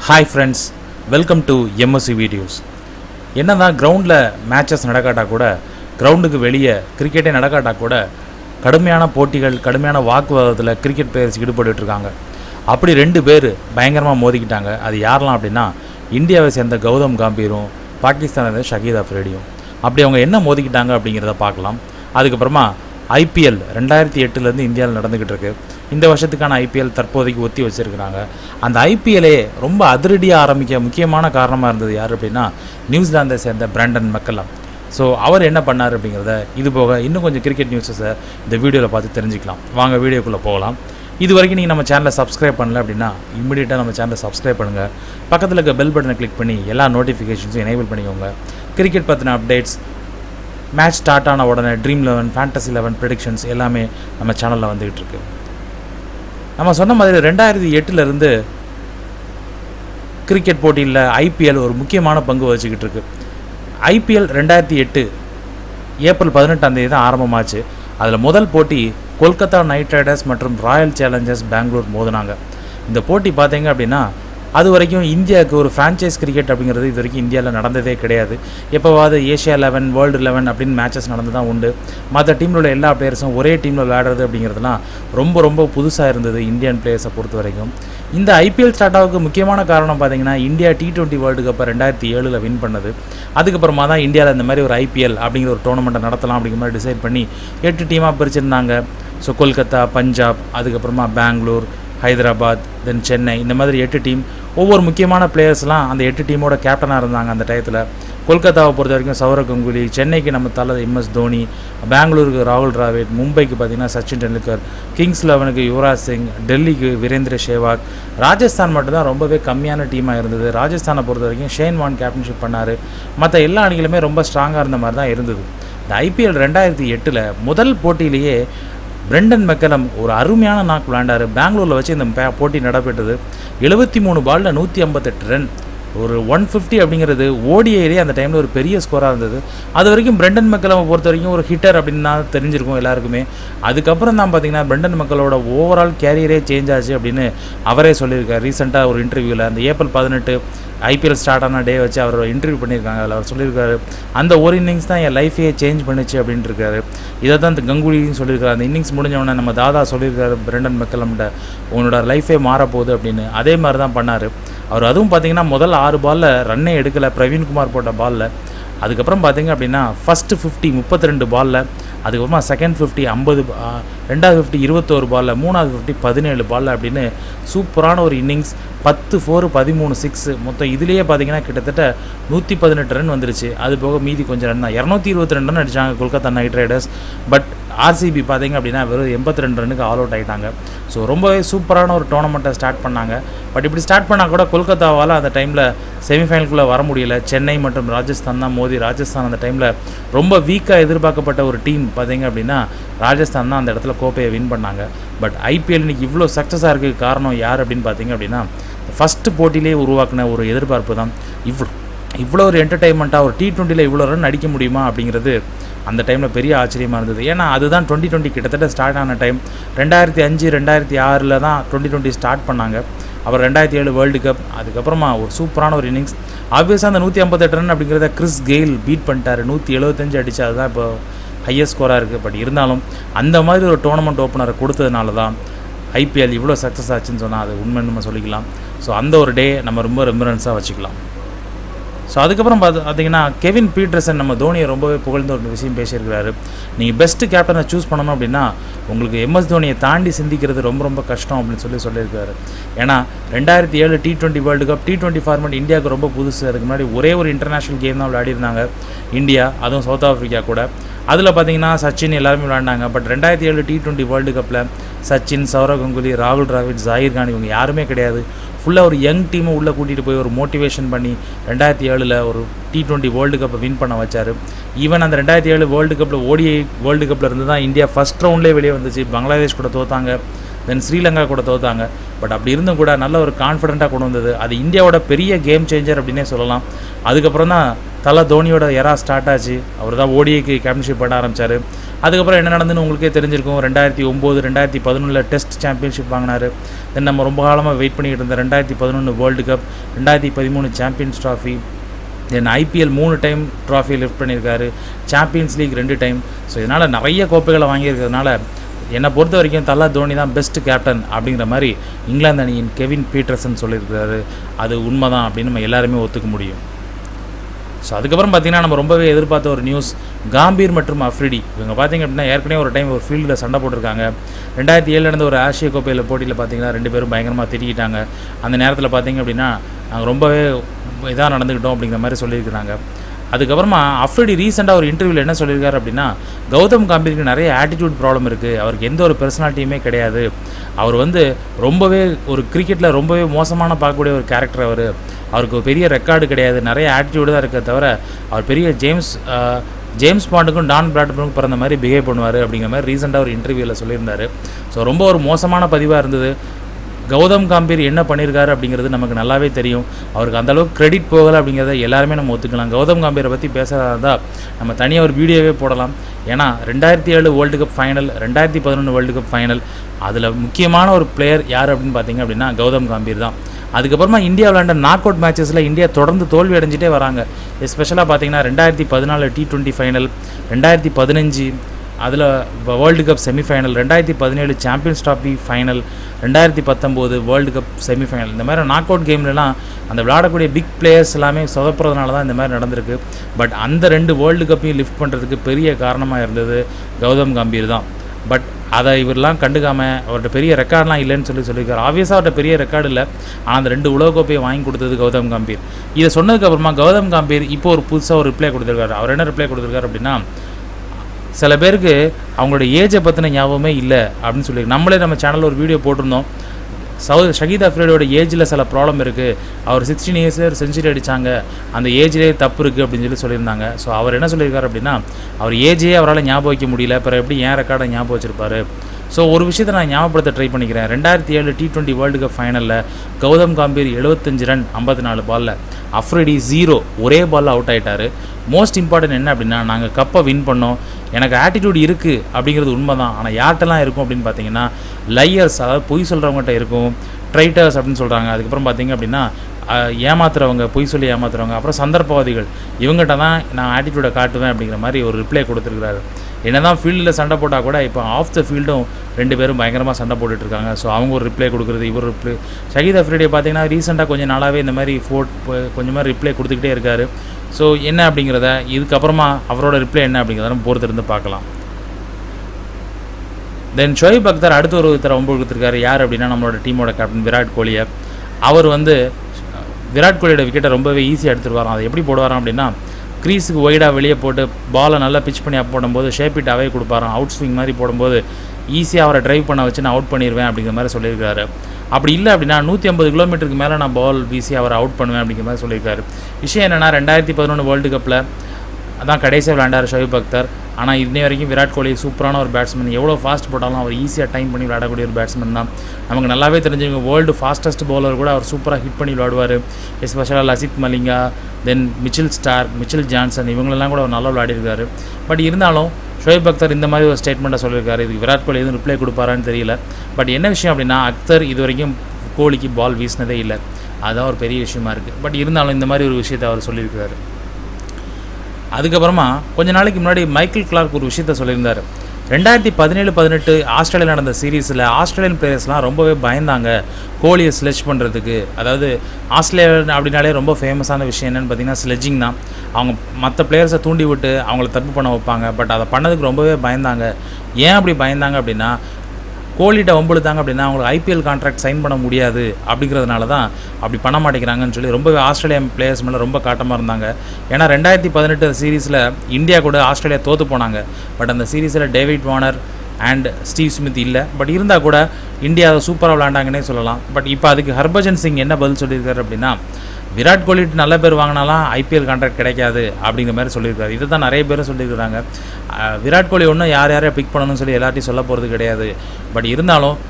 hi friends welcome to MSC videos என்னதான் கிரவுண்டில் matches நடக்காட்டா கூட கிரவுண்டுக்கு வெளியே கிரிக்கெட்டே நடக்காட்டா கூட கடுமையான போட்டிகள் கடுமையான வாக்குவாதத்தில் கிரிக்கெட் பிளேயர்ஸ் ஈடுபட்டுட்டு இருக்காங்க அப்படி ரெண்டு பேர் பயங்கரமாக மோதிக்கிட்டாங்க அது யாரெல்லாம் அப்படின்னா இந்தியாவை சேர்ந்த கௌதம் காம்பீரும் பாகிஸ்தானை சேர்ந்த ஷகீத் அஃப்ரேடியும் அப்படி அவங்க என்ன மோதிக்கிட்டாங்க அப்படிங்கிறத பார்க்கலாம் அதுக்கப்புறமா ஐபிஎல் ரெண்டாயிரத்தி எட்டுலேருந்து இந்தியாவில் நடந்துக்கிட்டு இருக்கு இந்த வருஷத்துக்கான ஐபிஎல் தற்போதைக்கு ஒத்தி வச்சிருக்கிறாங்க அந்த ஐபிஎல்லே ரொம்ப அதிரடியாக ஆரம்பிக்க முக்கியமான காரணமாக இருந்தது யார் அப்படின்னா நியூசிலாந்தை சேர்ந்த பிராண்டன் மெக்கல்லாம் ஸோ அவர் என்ன பண்ணார் அப்படிங்கிறத இது போக இன்னும் கொஞ்சம் கிரிக்கெட் நியூஸஸை இந்த வீடியோவில் பார்த்து தெரிஞ்சுக்கலாம் வாங்க வீடியோக்குள்ளே போகலாம் இது வரைக்கும் நீங்கள் நம்ம சேனலை சப்ஸ்கிரைப் பண்ணல அப்படின்னா இம்மிடியட்டாக நம்ம சேனலை சப்ஸ்கிரைப் பண்ணுங்கள் பக்கத்தில் இருக்க பெல் பட்டனை கிளிக் பண்ணி எல்லா நோட்டிஃபிகேஷன்ஸும் எனேபிள் பண்ணிக்கோங்க கிரிக்கெட் பற்றின அப்டேட்ஸ் மேட்ச் ஸ்டார்ட் ஆன உடனே dream eleven fantasy eleven predictions எல்லாமே நம்ம சேனலில் வந்துகிட்டு இருக்கு நம்ம சொன்ன மாதிரி ரெண்டாயிரத்தி எட்டுலேருந்து கிரிக்கெட் போட்டியில் ஐபிஎல் ஒரு முக்கியமான பங்கு வச்சுக்கிட்டு இருக்கு ஐபிஎல் ரெண்டாயிரத்தி எட்டு ஏப்ரல் பதினெட்டாம் தேதி தான் ஆரம்பமாச்சு அதில் முதல் போட்டி கொல்கத்தா நைட் ரைடர்ஸ் மற்றும் ராயல் சேலஞ்சர்ஸ் பெங்களூர் மோதினாங்க இந்த போட்டி பார்த்தீங்க அப்படின்னா அது வரைக்கும் இந்தியாவுக்கு ஒரு ஃப்ரான்ச்சைஸ் கிரிக்கெட் அப்படிங்கிறது இது வரைக்கும் இந்தியாவில் நடந்ததே கிடையாது எப்போவாது ஏஷியா லெவன் வேர்ல்டு லெவன் அப்படின்னு மேட்சஸ் நடந்து தான் உண்டு மற்ற டீமில் உள்ள எல்லா பிளேயர்ஸும் ஒரே டீமில் விளையாடுறது அப்படிங்கிறதுலாம் ரொம்ப ரொம்ப புதுசாக இருந்தது இந்தியன் பிளேயர்ஸை பொறுத்த வரைக்கும் இந்த ஐபிஎல் ஸ்டார்ட் ஆகுக்கு முக்கியமான காரணம் பார்த்தீங்கன்னா இந்தியா டி டுவெண்ட்டி வேர்ல்டு கப்பை ரெண்டாயிரத்தி ஏழில் வின் பண்ணது அதுக்கப்புறமா தான் இந்தியாவில் இந்த மாதிரி ஒரு ஐபிஎல் அப்படிங்கிற ஒரு டோர்னமெண்ட்டை நடத்தலாம் அப்படிங்கிற மாதிரி டிசைட் பண்ணி எட்டு டீமாக பிரிச்சிருந்தாங்க ஸோ கொல்கத்தா பஞ்சாப் அதுக்கப்புறமா பெங்களூர் ஹைதராபாத் தென் சென்னை இந்த மாதிரி எட்டு டீம் ஒவ்வொரு முக்கியமான பிளேயர்ஸ்லாம் அந்த எட்டு டீமோட கேப்டனாக இருந்தாங்க அந்த டயத்தில் கொல்கத்தாவை பொறுத்த வரைக்கும் சௌரவ் கங்குலி சென்னைக்கு நம்ம தலை எம்எஸ் தோனி பெங்களூருக்கு ராகுல் டிராவிட் மும்பைக்கு பார்த்தீங்கன்னா சச்சின் டெண்டுல்கர் கிங்ஸ் லெவனுக்கு யுவராஜ் சிங் டெல்லிக்கு வீரேந்திர சேவாக் ராஜஸ்தான் மட்டும்தான் ரொம்பவே கம்மியான டீமாக இருந்தது ராஜஸ்தானை பொறுத்த வரைக்கும் ஷேன் வான் கேப்டன்ஷிப் பண்ணார் மற்ற எல்லா அணிகளுமே ரொம்ப ஸ்ட்ராங்காக இருந்த மாதிரி தான் இருந்தது இந்த ஐபிஎல் ரெண்டாயிரத்தி எட்டில் முதல் போட்டியிலேயே பிரெண்டன் மெக்கலம் ஒரு அருமையான நாக் விளையாண்டார் பெங்களூரில் வச்சு இந்த பே- போட்டி நடைபெற்றது எழுபத்தி மூணு பாலில் நூற்றி ஐம்பத்தெட்டு ரன் ஒரு ஒன் ஃபிஃப்டி அப்படிங்கிறது ஓடிஐலே அந்த டைமில் ஒரு பெரிய ஸ்கோராக இருந்தது அது வரைக்கும் பிரெண்டன் மெக்கலம் பொறுத்த வரைக்கும் ஒரு ஹிட்டர் அப்படின்னு தான் தெரிஞ்சிருக்கும் எல்லாருக்குமே அதுக்கப்புறம் தான் பார்த்தீங்கன்னா பிரெண்டன் மெக்கலோட ஓவரால் கேரியரே சேஞ்ச் ஆச்சு அப்படின்னு அவரே சொல்லியிருக்கார் ரீசெண்டாக ஒரு இன்டர்வியூவில் அந்த ஏப்ரல் பதினெட்டு ஐபிஎல் ஸ்டார்ட் ஆன டே வச்சு அவர் இன்டர்வியூ பண்ணியிருக்காங்க அதில் அவர் சொல்லியிருக்காரு அந்த ஒரு இன்னிங்ஸ் தான் என் லைஃபையே சேஞ்ச் பண்ணுச்சு அப்படின்ட்டு இருக்காரு இதை தான் இந்த கங்குலியும் சொல்லியிருக்காரு அந்த இன்னிங்ஸ் முடிஞ்ச உடனே நம்ம தாதா சொல்லியிருக்காரு பிரண்டன் மெக்கலம்கிட்ட உன்னோட லைஃபே மாறப்போகுது அப்படின்னு அதே மாதிரி தான் பண்ணார் அவர் அதுவும் பார்த்தீங்கன்னா முதல் ஆறு பாலில் ரன்னே எடுக்கலை பிரவீன்குமார் போட்ட பாலில் அதுக்கப்புறம் பார்த்தீங்க அப்படின்னா ஃபஸ்ட்டு ஃபிஃப்டி முப்பத்தி ரெண்டு பாலில் அதுக்கப்புறமா செகண்ட் ஃபிஃப்டி ஐம்பது ரெண்டாவது ஃபிஃப்டி இருபத்தோரு பாலில் மூணாவது ஃபிஃப்டி பதினேழு பாலில் அப்படின்னு சூப்பரான ஒரு இன்னிங்ஸ் பத்து ஃபோர் பதிமூணு சிக்ஸ் மொத்தம் இதுலேயே பார்த்தீங்கன்னா கிட்டத்தட்ட நூற்றி பதினெட்டு ரன் வந்துருச்சு அது போக மீதி கொஞ்சம் ரன் தான் இரநூத்தி இருபத்தி ரெண்டு ரன் அடிச்சாங்க Kolkata knight riders but RCB பார்த்தீங்க அப்படின்னா வெறும் எண்பத்தி ரெண்டு ரன்னுக்கு ஆல் அவுட் ஆகிட்டாங்க ஸோ ரொம்பவே சூப்பரான ஒரு டோர்னமெண்ட்டை ஸ்டார்ட் பண்ணாங்க பட் இப்படி ஸ்டார்ட் பண்ணால் கூட கொல்கத்தாவால் அந்த டைமில் செமிஃபைனலுக்குள்ளே வர முடியல சென்னை மற்றும் ராஜஸ்தான் தான் மோதி ராஜஸ்தான் அந்த டைமில் ரொம்ப வீக்காக எதிர்பார்க்கப்பட்ட ஒரு டீம் பார்த்தீங்க அப்படின்னா ராஜஸ்தான் தான் அந்த இடத்துல கோப்பையை வின் பண்ணாங்க பட் ஐபிஎல் இன்னைக்கு இவ்வளோ சக்ஸஸாக இருக்க காரணம் யார் அப்படின்னு பார்த்தீங்க அப்படின்னா ஃபஸ்ட்டு போட்டியிலே உருவாக்கின ஒரு எதிர்பார்ப்பு தான் இவ்வளோ இவ்வளோ ஒரு என்டர்டைன்மெண்ட்டாக ஒரு டி டுவெண்ட்டியில் இவ்வளோ ரன் அடிக்க முடியுமா அப்படிங்கிறது அந்த டைமில் பெரிய ஆச்சரியமாக இருந்தது ஏன்னா அதுதான் டுவெண்ட்டி டுவெண்ட்டி கிட்டத்தட்ட ஸ்டார்ட் ஆன டைம் ரெண்டாயிரத்தி அஞ்சு ரெண்டாயிரத்தி ஆறில் தான் டுவெண்ட்டி டுவெண்ட்டி ஸ்டார்ட் பண்ணாங்க அப்புறம் ரெண்டாயிரத்தி ஏழு வேர்ல்டு கப் அதுக்கப்புறமா ஒரு சூப்பரான ஒரு இன்னிங்ஸ் ஆப்வியஸாக அந்த நூற்றி ஐம்பத்தெட்டு ரன் அப்படிங்கிறத கிறிஸ் கெயில் பீட் பண்ணிட்டாரு நூற்றி எழுபத்தஞ்சு அடிச்சு அதுதான் இப்போ ஹையஸ்ட் ஸ்கோராக இருக்குது பட் இருந்தாலும் அந்த மாதிரி ஒரு டோர்னமெண்ட் ஓப்பனரை கொடுத்ததுனால தான் ஐபிஎல் இவ்வளோ சக்ஸஸ் ஆச்சுன்னு சொன்னால் அது உண்மைன்னு நம்ம சொல்லிக்கலாம் ஸோ அந்த ஒரு டே நம்ம ரொம்ப ரெம்பரன்ஸாக வச்சுக்கலாம் ஸோ அதுக்கப்புறம் பார்த்து பார்த்தீங்கன்னா கெவின் பீட்டர்சன் நம்ம தோனியை ரொம்பவே புகழ்ந்த ஒரு விஷயம் பேசியிருக்கிறாரு நீங்கள் பெஸ்ட்டு கேப்டனை சூஸ் பண்ணணும் அப்படின்னா உங்களுக்கு எம்எஸ் தோனியை தாண்டி சிந்திக்கிறது ரொம்ப ரொம்ப கஷ்டம் அப்படின்னு சொல்லி சொல்லியிருக்காரு ஏன்னா ரெண்டாயிரத்தி ஏழு T twenty world cup T twenty format இந்தியாவுக்கு ரொம்ப புதுசு அதுக்கு முன்னாடி ஒரே ஒரு இன்டர்நேஷனல் கேம் தான் விளையாடிருந்தாங்க இந்தியா அதுவும் சவுத் ஆஃப்ரிக்கா கூட அதில் பார்த்தீங்கன்னா சச்சின் எல்லாருமே விளையாண்டாங்க பட் ரெண்டாயிரத்தி ஏழு டி டுவெண்ட்டி வேர்ல்டு கப்பில் சச்சின் சௌரவ் கங்குலி ராகுல் டிராவிட் ஜாகிர் கான் இவங்க யாருமே கிடையாது ஃபுல்லாக ஒரு யங் டீமை உள்ளே கூட்டிகிட்டு போய் ஒரு மோட்டிவேஷன் பண்ணி ரெண்டாயிரத்தி ஏழில் ஒரு டி டுவெண்ட்டி வேர்ல்டு கப்பை வின் பண்ண வச்சார் ஈவன் அந்த ரெண்டாயிரத்தி ஏழு வேர்ல்டு கப்பில் ஓடிஐ வேர்ல்டு கப்பில் இருந்து தான் இந்தியா ஃபஸ்ட் ரவுண்ட்லேயே வெளியே வந்துச்சு பங்களாதேஷ் கூட தோத்தாங்க தென் ஸ்ரீலங்கா கூட தோத்தாங்க பட் அப்படி இருந்தும் கூட நல்ல ஒரு கான்ஃபிடென்ட்டாக கொண்டு வந்தது அது இந்தியாவோட பெரிய கேம் சேஞ்சர் அப்படின்னே சொல்லலாம் அதுக்கப்புறம் தான் தலை தோனியோட எரா ஸ்டார்ட் ஆச்சு அவர் தான் ஓடிஐக்கு கேப்டன்ஷிப் பண்ண ஆரம்பிச்சார் அதுக்கப்புறம் என்ன நடந்துன்னு உங்களுக்கே தெரிஞ்சிருக்கும் ரெண்டாயிரத்தி ஒம்பது ரெண்டாயிரத்தி பதினொன்றில் டெஸ்ட் சாம்பியன்ஷிப் வாங்கினார் தென் நம்ம ரொம்ப காலமாக வெயிட் பண்ணிக்கிட்டு இருந்த ரெண்டாயிரத்தி பதினொன்று வேர்ல்டு கப் ரெண்டாயிரத்தி பதிமூணு சாம்பியன்ஸ் ட்ராஃபி தென் ஐபிஎல் மூணு டைம் ட்ராஃபி லிஃப்ட் பண்ணியிருக்காரு சாம்பியன்ஸ் லீக் ரெண்டு டைம் ஸோ இதனால் நிறைய கோப்பைகளை வாங்கியிருக்கிறதுனால என்னை பொறுத்த வரைக்கும் தலா தோனி தான் பெஸ்ட் கேப்டன் அப்படிங்கிற மாதிரி இங்கிலாந்து அணியின் கெவின் பீட்டர்சன் சொல்லியிருக்காரு அது உண்மைதான் அப்படின்னு நம்ம எல்லாருமே ஒத்துக்க முடியும் ஸோ அதுக்கப்புறம் பார்த்தீங்கன்னா நம்ம ரொம்பவே எதிர்பார்த்த ஒரு நியூஸ் காம்பீர் மற்றும் அஃப்ரிடி இவங்க பார்த்தீங்க அப்படின்னா ஏற்கனவே ஒரு டைம் ஒரு ஃபீல்டில் சண்டை போட்டிருக்காங்க ரெண்டாயிரத்தி ஏழு நடந்த ஒரு ஆசிய கோப்பையில் போட்டியில் பார்த்தீங்கன்னா ரெண்டு பேரும் பயங்கரமாக திட்டிக்கிட்டாங்க அந்த நேரத்தில் பார்த்தீங்க அப்படின்னா நாங்கள் ரொம்பவே இதாக நடந்துக்கிட்டோம் அப்படிங்கிற மாதிரி சொல்லியிருக்கிறாங்க அதுக்கப்புறமா அஃப்ரிடி ரீசெண்டாக ஒரு இன்டர்வியூவில் என்ன சொல்லியிருக்காரு அப்படின்னா கௌதம் காம்பீருக்கு நிறைய ஆட்டிடியூட் ப்ராப்ளம் இருக்குது அவருக்கு எந்த ஒரு பர்சனாலிட்டியுமே கிடையாது அவர் வந்து ரொம்பவே ஒரு கிரிக்கெட்டில் ரொம்பவே மோசமான பார்க்கக்கூடிய ஒரு கேரக்டர் அவர் அவருக்கு ஒரு பெரிய ரெக்கார்டு கிடையாது நிறைய ஆட்டிடியூடு தான் இருக்க தவிர அவர் பெரிய ஜேம்ஸ் ஆஹ், ஜேம்ஸ் பாண்டுக்கும் டான் பிராட்மனுக்கும் பிறந்த மாதிரி பிஹேவ் பண்ணுவார் அப்படிங்கிற மாதிரி ரீசெண்டாக ஒரு இன்டர்வியூவில் சொல்லியிருந்தார் ஸோ ரொம்ப ஒரு மோசமான பதிவாக இருந்தது கௌதம் காம்பீர் என்ன பண்ணியிருக்காரு அப்படிங்கிறது நமக்கு நல்லாவே தெரியும் அவருக்கு அந்த அளவுக்கு கிரெடிட் போகலை அப்படிங்கிறத எல்லாருமே நம்ம ஒத்துக்கலாம் கௌதம் காம்பீரை பற்றி பேசுகிறதா இருந்தால் நம்ம தனியாக ஒரு வீடியோவே போடலாம் ஏன்னா ரெண்டாயிரத்தி ஏழு வேர்ல்டு கப் ஃபைனல் ரெண்டாயிரத்தி பதினொன்று வேர்ல்டு கப் ஃபைனல் அதில் முக்கியமான ஒரு பிளேயர் யார் அப்படின்னு பார்த்தீங்க அப்படின்னா கௌதம் காம்பீர் தான் அதுக்கப்புறமா இந்தியா விளையாண்ட நாக் அவுட் மேட்சஸில் இந்தியா தொடர்ந்து தோல்வி அடைஞ்சிட்டே வராங்க எஸ்பெஷலாக பார்த்தீங்கன்னா ரெண்டாயிரத்தி பதினாலு டி டுவெண்ட்டி ஃபைனல் ரெண்டாயிரத்தி பதினஞ்சு அதில் வேர்ல்டு கப் செமிஃபைனல் ரெண்டாயிரத்தி பதினேழு சாம்பியன்ஸ் ட்ராஃபி ஃபைனல் ரெண்டாயிரத்தி பத்தொம்போது வேர்ல்டு கப் செமிஃபைனல் இந்த மாதிரி நாக் அவுட் கேம்லலாம் அந்த விளையாடக்கூடிய பிக் பிளேயர்ஸ் எல்லாமே சொதப்புறதுனால தான் இந்த மாதிரி நடந்திருக்கு பட் அந்த ரெண்டு வேர்ல்டு கப்பையும் லிஃப்ட் பண்ணுறதுக்கு பெரிய காரணமாக இருந்தது கௌதம் கம்பீர் தான் பட் அதை இவரெல்லாம் கண்டுக்காமல் அவர்கிட்ட பெரிய ரெக்கார்ட்லாம் இல்லைன்னு சொல்லி சொல்லியிருக்காரு ஆப்வியஸாக அவர்கிட்ட பெரிய ரெக்கார்டு இல்லை ஆனால் அந்த ரெண்டு உலகக்கோப்பையை வாங்கி கொடுத்தது கௌதம் கம்பீர் இதை சொன்னதுக்கப்புறமா கௌதம் கம்பீர் இப்போ ஒரு புதுசாக ஒரு ரிப்ளை கொடுத்துருக்காரு அவர் என்ன ரிப்ளை கொடுத்துருக்காரு அப்படின்னா சில பேருக்கு அவங்களோட ஏஜை பற்றின ஞாபகமே இல்லை அப்படின்னு சொல்லி நம்மளே நம்ம சேனலில் ஒரு வீடியோ போட்டிருந்தோம் சௌ ஷகீத் அஃப்ரேடோட ஏஜில் சில ப்ராப்ளம் இருக்குது அவர் சிக்ஸ்டீன் இயர்ஸில் ஒரு செஞ்சுரி அடித்தாங்க அந்த ஏஜ்லேயே தப்பு இருக்குது அப்படின்னு சொல்லி சொல்லியிருந்தாங்க ஸோ அவர் என்ன சொல்லியிருக்காரு அப்படின்னா அவர் ஏஜையே அவரால் ஞாபகம் வைக்க முடியல அப்புறம் எப்படி ஏன் ரெக்கார்டை ஞாபகம் வச்சிருப்பாரு ஸோ ஒரு விஷயத்தை நான் ஞாபகப்படுத்த ட்ரை பண்ணிக்கிறேன் ரெண்டாயிரத்தி ஏழு டி டுவெண்ட்டி வேர்ல்டு கப் ஃபைனலில் கௌதம் காம்பீர் எழுபத்தஞ்சு ரன் ஐம்பத்தி நாலு பாலில் அஃப்ரிடி ஜீரோ ஒரே பாலில் அவுட் ஆயிட்டாரு மோஸ்ட் இம்பார்ட்டன்ட் என்ன அப்படின்னா நாங்கள் கப்பை வின் பண்ணோம் எனக்கு ஆட்டிடியூட் இருக்குது அப்படிங்கிறது உண்மை தான் ஆனால் யார்கிட்டலாம் இருக்கும் அப்படின்னு பார்த்தீங்கன்னா லையர்ஸ் அதாவது பொய் சொல்கிறவங்ககிட்ட இருக்கும் ட்ரைட்டர்ஸ் அப்படின்னு சொல்கிறாங்க அதுக்கப்புறம் பார்த்தீங்க அப்படின்னா அஹ், ஏமாத்துறவங்க பொய் சொல்லி ஏமாத்துறவங்க அப்புறம் சந்தர்ப்பவாதிகள் இவங்ககிட்ட தான் நான் ஆட்டிடியூடை காட்டுவேன் அப்படிங்கிற மாதிரி ஒரு ரிப்ளை கொடுத்துருக்காரு என்னதான் ஃபீல்டில் சண்டை போட்டால் கூட இப்போ ஆஃப் த ஃபீல்டும் ரெண்டு பேரும் பயங்கரமாக சண்டை போட்டுட்டு இருக்காங்க ஸோ அவங்க ஒரு ரிப்ளை கொடுக்குறது இவர் ரிப்ளை ஷஹீத் அஃப்ரிடியை பார்த்தீங்கன்னா ரீசெண்டாக கொஞ்சம் நாளாகவே இந்த மாதிரி ஃபோட் கொஞ்சமாக ரிப்ளை கொடுத்துக்கிட்டே இருக்காரு ஸோ என்ன அப்படிங்கிறத இதுக்கப்புறமா அவரோட ரிப்ளை என்ன அப்படிங்கிறத நம்ம பொறுத்திருந்து பார்க்கலாம் தென் ஷோயிப் அக்தர் அடுத்த ஒரு ஒருத்தர் ஒம்பது கொடுத்துருக்காரு யார் அப்படின்னா நம்மளோட டீமோட கேப்டன் விராட் கோலியை அவர் வந்து விராட் கோலியோட விக்கெட்டை ரொம்பவே ஈஸியாக எடுத்துருவாராம் அதை எப்படி போடுவாராம் அப்படின்னா க்ரீஸுக்கு ஒய்டாக வெளியே போட்டு பாலை நல்லா பிச் பண்ணி அப் போடும்போது ஷேப் இட் அவே கொடுப்பாராம் அவுட் ஸ்விங் மாதிரி போடும்போது ஈஸியாக அவரை டிரைவ் பண்ண வச்சு நான் அவுட் பண்ணிடுவேன் அப்படிங்கிற மாதிரி சொல்லியிருக்காரு அப்படி இல்லை அப்படின்னா நூற்றி ஐம்பது கிலோமீட்டருக்கு மேலே நான் பால் வீசி அவரை அவுட் பண்ணுவேன் அப்படிங்கிற மாதிரி சொல்லியிருக்காரு விஷயம் என்னென்னா ரெண்டாயிரத்தி பதினொன்று வேர்ல்டு கப்பில் அதான் கடைசியாக விளையாண்டார் ஷோயிப் அக்தர் ஆனால் இன்னை வரைக்கும் விராட் கோலி சூப்பரான ஒரு பேட்ஸ்மேன் எவ்வளோ ஃபாஸ்ட் போட்டாலும் அவர் ஈஸியாக டைம் பண்ணி விளையாடக்கூடிய ஒரு பேட்ஸ்மேன் தான் நமக்கு நல்லாவே தெரிஞ்சுங்க வேர்ல்டு ஃபாஸ்டஸ்ட் பவுலர் கூட அவர் சூப்பராக ஹிட் பண்ணி விளையாடுவார் எஸ்பெஷலாக Lasith Malinga then Mitchell Starc Mitchell Johnson இவங்களெல்லாம் கூட அவர் நல்லா விளையாடிருக்காரு பட் இருந்தாலும் ஷோயப் அக்தர் இந்த மாதிரி ஒரு ஸ்டேட்மெண்ட்டை சொல்லியிருக்காரு இதுக்கு விராட் கோலி எதுவும் ரிப்ளை கொடுப்பாரான்னு தெரியல பட் என்ன விஷயம் அப்படின்னா அக்தர் இது வரைக்கும் கோலிக்கு பால் வீசினதே இல்லை அதுதான் ஒரு பெரிய விஷயமா இருக்குது பட் இருந்தாலும் இந்த மாதிரி ஒரு விஷயத்தை அவர் சொல்லியிருக்காரு அதுக்கப்புறமா கொஞ்ச நாளைக்கு முன்னாடி மைக்கேல் கிளார்க் ஒரு விஷயத்த சொல்லியிருந்தார் ரெண்டாயிரத்தி பதினேழு பதினெட்டு ஆஸ்திரேலியா நடந்த சீரீஸில் ஆஸ்திரேலியன் பிளேயர்ஸ்லாம் ரொம்பவே பயந்தாங்க கோலியை ஸ்லெட்ச் பண்ணுறதுக்கு அதாவது ஆஸ்திரேலியா அப்படின்னாலே ரொம்ப ஃபேமஸான விஷயம் என்னென்னு பார்த்தீங்கன்னா ஸ்லெட்ஜிங் தான் அவங்க மற்ற பிளேயர்ஸை தூண்டி விட்டு அவங்கள தப்பு பண்ண வைப்பாங்க பட் அதை பண்ணதுக்கு ரொம்பவே பயந்தாங்க ஏன் அப்படி பயந்தாங்க அப்படின்னா கோலிட்ட வம்புழுத்தாங்க அப்படின்னா அவங்களுக்கு ஐபிஎல் கான்ட்ராக்ட் சைன் பண்ண முடியாது அப்படிங்கிறதுனால தான் அப்படி பண்ண மாட்டேங்கிறாங்கன்னு சொல்லி ரொம்பவே ஆஸ்திரேலியன் பிளேயர்ஸ் மேலே ரொம்ப காட்டமாக இருந்தாங்க ஏன்னா ரெண்டாயிரத்தி பதினெட்டு சீரீஸில் இந்தியா கூட ஆஸ்திரேலியா தோற்று போனாங்க பட் அந்த சீரீஸில் David Warner and Steve Smith இல்லை பட் இருந்தால் கூட இந்தியா சூப்பராக விளாண்டாங்கன்னே சொல்லலாம் பட் இப்போ அதுக்கு ஹர்பஜன் சிங் என்ன பதில் சொல்லியிருக்காரு அப்படின்னா விராட் கோலி நல்ல பேர் வாங்கினாலாம் ஐபிஎல் கான்ட்ராக்ட் கிடைக்காது அப்படிங்கிற மாதிரி சொல்லியிருக்காரு இதை தான் நிறைய பேர் சொல்லியிருக்கிறாங்க அஹ் விராட் கோலி ஒன்றும் யார் யாரை பிக் பண்ணணும்னு சொல்லி எல்லாத்தையும் சொல்ல போகிறது கிடையாது பட் இருந்தாலும்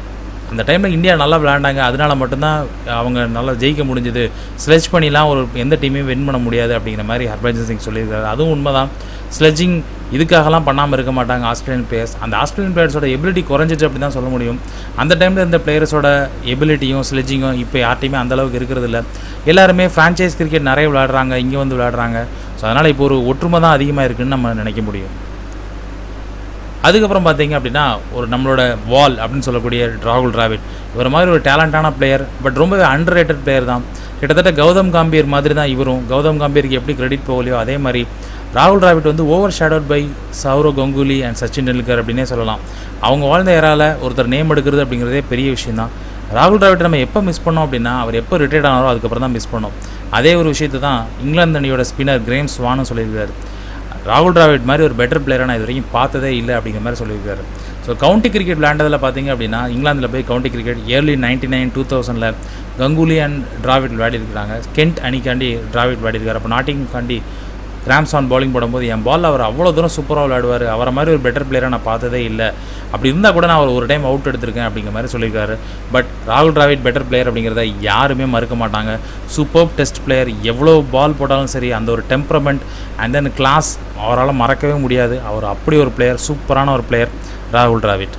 அந்த டைமில் இந்தியா நல்லா விளையாண்டாங்க அதனால மட்டும்தான் அவங்க நல்லா ஜெயிக்க முடிஞ்சுது ஸ்லெட்ச் பண்ணிலாம் ஒரு எந்த டீமையும் வின் பண்ண முடியாது அப்படிங்கிற மாதிரி ஹர்பஜன் சிங் சொல்லியிருக்காரு அதுவும் உண்மைதான் ஸ்லெட்ஜிங் இதுக்காகலாம் பண்ணாமல் இருக்க மாட்டாங்க ஆஸ்திரேலியன் பிளேயர்ஸ் அந்த ஆஸ்திரேலியன் பிளேயர்ஸோட எபிலிட்டி குறைஞ்சிட்டு அப்படி தான் சொல்ல முடியும் அந்த டைமில் இருந்த பிளேயர்ஸோட எபிலிட்டியும் ஸ்லெட்ஜிங்கும் இப்போ யார்ட்டையுமே அந்தளவுக்கு இருக்கிறது இல்லை எல்லாருமே ஃப்ரான்ச்சைஸ் கிரிக்கெட் நிறைய விளையாடுறாங்க இங்கே வந்து விளையாடுறாங்க ஸோ அதனால் இப்போ ஒரு ஒற்றுமை தான் அதிகமாக இருக்குன்னு நம்ம நினைக்க முடியும் அதுக்கப்புறம் பார்த்தீங்க அப்படின்னா ஒரு நம்மளோட வால் அப்படின்னு சொல்லக்கூடிய ராகுல் டிராவிட் இவர் மாதிரி ஒரு டேலண்டான பிளேயர் பட் ரொம்பவே அண்டர் ரேட்டட் பிளேயர் தான் கிட்டத்தட்ட கௌதம் காம்பீர் மாதிரி தான் இவரும் கௌதம் காம்பீருக்கு எப்படி கிரெடிட் போகலையோ அதே மாதிரி ராகுல் டிராவிட் வந்து overshadowed by Sourav Ganguly and Sachin Tendulkar அப்படின்னே சொல்லலாம் அவங்க வாழ்ந்த ஏரால ஒருத்தர் நேம் எடுக்கிறது அப்படிங்கிறதே பெரிய விஷயம் தான் ராகுல் டிராவிட் நம்ம எப்போ மிஸ் பண்ணோம் அப்படின்னா அவர் எப்போ ரிட்டையர்ட் ஆனாரோ அதுக்கப்புறம் தான் மிஸ் பண்ணோம் அதே ஒரு விஷயத்தை தான் இங்கிலாந்து அணியோட ஸ்பின்னர் கிரேம் ஸ்வானும் சொல்லியிருக்காரு ராகுல் டிராவிட் மாதிரி ஒரு பெட்டர் பிளேயரை நான் இது வரைக்கும் பார்த்ததே இல்லை அப்படிங்கிற மாதிரி சொல்லியிருக்காரு ஸோ கவுண்டி கிரிக்கெட் விளையாண்டதில் பார்த்தீங்க அப்படின்னா இங்கிலாந்தில் போய் county cricket early ninety nine two தௌசண்டில் கங்குலி அண்ட் டிராவிட் விளையாடிருக்காங்க கென்ட் அணிக்காண்டி டிராவிட் விளையாடிருக்காரு அப்போ நாட்டிங்காண்டி கிராம்ஸான் bowling போடும்போது என் பால் அவர் அவ்வளோ தூரம் சூப்பராக விளையாடுவார் அவரை மாதிரி ஒரு பெட்டர் பிளேயரை நான் பார்த்ததே இல்லை அப்படி இருந்தால் கூட நான் அவர் ஒரு டைம் அவுட் எடுத்திருக்கேன் அப்படிங்கிற மாதிரி சொல்லியிருக்காரு பட் ராகுல் டிராவிட் பெட்டர் பிளேயர் அப்படிங்கிறத யாருமே மறுக்க மாட்டாங்க சூப்பர் டெஸ்ட் பிளேயர் எவ்வளோ பால் போட்டாலும் சரி அந்த ஒரு டெம்பரமெண்ட் அண்ட் தென் கிளாஸ் அவரால் மறக்கவே முடியாது அவர் அப்படி ஒரு பிளேயர் சூப்பரான ஒரு பிளேயர் ராகுல் டிராவிட்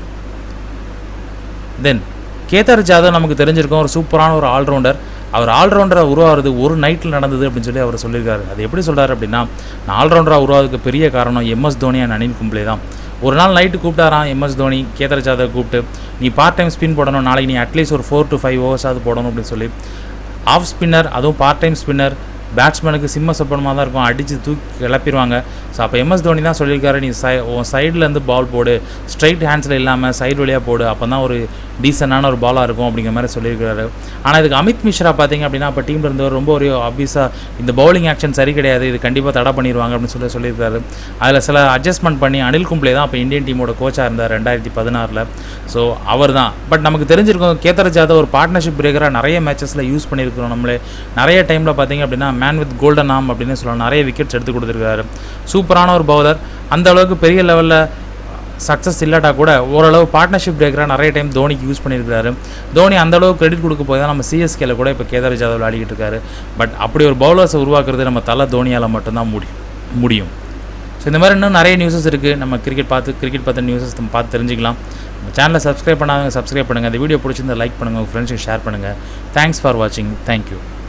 தென் கேதார் ஜாதவ் நமக்கு தெரிஞ்சிருக்கோம் ஒரு சூப்பரான ஒரு ஆல்ரவுண்டர் அவர் ஆல்ரவுண்டராக உருவாகிறது ஒரு நைட்டில் நடந்தது அப்படின்னு சொல்லி அவர் சொல்லியிருக்காரு அது எப்படி சொல்கிறாரு அப்படின்னா நான் ஆல்ரவுண்டராக உருவாகிறதுக்கு பெரிய காரணம் எம்எஸ் தோனி அண்ட் அனில் கும்ப்ளே தான் ஒரு நாள் நைட்டு கூப்பிட்டாராம் எம்எஸ் தோனி கேதார் ஜாதவ் கூப்பிட்டு நீ பார்ட் டைம் ஸ்பின் போடணும் நாளைக்கு நீ அட்லீஸ்ட் ஒரு ஃபோர் டு ஃபைவ் ஓவர்ஸாவது போடணும் அப்படின்னு சொல்லி ஆஃப் ஸ்பின்னர் அதுவும் பார்ட் டைம் ஸ்பின்னர் பேட்ஸ்மேனுக்கு சிம்ம சப்பனமாக தான் இருக்கும் அடித்து தூக்கி கிளப்பிடுவாங்க ஸோ அப்போ எம்எஸ் தோனி தான் சொல்லியிருக்காரு நீ சை உன் சைட்லேருந்து பால் போடு ஸ்ட்ரைட் ஹேண்ட்ஸில் இல்லாமல் சைடு வழியாக போடு அப்போ தான் ஒரு டீசெண்டான ஒரு பாலாக இருக்கும் அப்படிங்கிற மாதிரி சொல்லியிருக்காரு ஆனால் இதுக்கு அமித் மிஸ்ரா பார்த்தீங்க அப்படின்னா அப்போ டீமில் இருந்தவர் ரொம்ப ஒரு அபிஸாக இந்த பவுலிங் ஆக்ஷன் சரி கிடையாது இது கண்டிப்பாக தடை பண்ணிடுவாங்க அப்படின்னு சொல்லி சொல்லியிருக்காரு அதில் சில அட்ஜஸ்ட்மெண்ட் பண்ணி அனில் கும்ப்ளே தான் அப்போ இந்தியன் டீமோட கோச்சாக இருந்தார் ரெண்டாயிரத்தி பதினாறில் ஸோ அவர் தான் பட் நமக்கு தெரிஞ்சிருக்கும் கேத்தர் ஜாதவ் ஒரு பார்ட்னர்ஷிப் பிரேக்கராக நிறைய மேட்சஸில் யூஸ் பண்ணியிருக்கிறோம் நம்மளே நிறைய டைமில் பார்த்தீங்க அப்படின்னா மேன் வித் கோல்டன் ஆம் அப்படின்னு சொல்லலாம் நிறைய விக்கெட்ஸ் எடுத்து கொடுத்துருக்காரு சூப்பரான ஒரு பவுலர் அந்த அளவுக்கு பெரிய லெவலில் சக்ஸஸ் இல்லாட்டா கூட ஓரளவு பார்ட்னர்ஷிப் பிரேக்கராக நிறைய டைம் தோனிக்கு யூஸ் பண்ணியிருக்காரு தோனி அந்த அளவுக்கு கிரெடிட் கொடுக்க போய் தான் நம்ம சிஎஸ்கேல கூட இப்போ கேதார் ஜாதவ் விளையாடிக்கிட்டு இருக்காரு பட் அப்படி ஒரு பவுலர்ஸை உருவாக்குறது நம்ம தலை தோனியால் மட்டும்தான் முடியும் முடியும் ஸோ இந்த மாதிரி இன்னும் நிறைய நியூஸஸ் இருக்குது நம்ம கிரிக்கெட் பார்த்து கிரிக்கெட் பார்த்த நியூஸஸ் நம்ம பார்த்து தெரிஞ்சுக்கலாம் நம்ம சேனலை சப்ஸ்கிரைப் பண்ணாதவங்க சப்ஸ்கிரைப் பண்ணுங்கள் இந்த வீடியோ பிடிச்சிருந்தா லைக் பண்ணுங்கள் உங்கள் ஃப்ரெண்ட்ஸுக்கு ஷேர் பண்ணுங்கள் தேங்க்ஸ் ஃபார் வாட்சிங் தேங்க்யூ